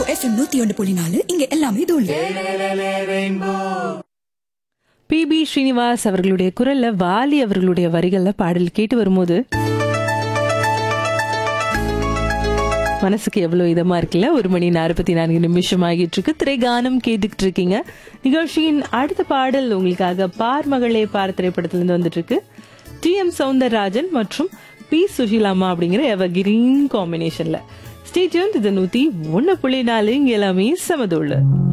FM நூத்தி ஒன்று புள்ளி நாலு இங்க எல்லாமே தூள் பி பி ஸ்ரீனிவாஸ் அவர்களுடைய குரல்ல வாலி அவர்களுடைய வரிகள்ல பாடல் கேட்டு வரும்போது மனசுக்கு எவ்வளவு இதமா இருக்குல்ல ஒரு மணி நாற்பத்தி நான்கு நிமிஷம் ஆகிட்டு இருக்கு திரைகானம் கேட்டுக்கிட்டு இருக்கீங்க நிகழ்ச்சியின் அடுத்த பாடல் உங்களுக்காக பார் மகளே பார் திரைப்படத்துல இருந்து வந்துட்டு இருக்கு டி எம் சவுந்தரராஜன் மற்றும் பி சுஷிலாமா அப்படிங்கிற எவர் கிரீன் காம்பினேஷன்ல ஸ்டேட்யூன் இது நூத்தி ஒன்னு புள்ளி நாலு இங்க எல்லாமே சமதுள்ள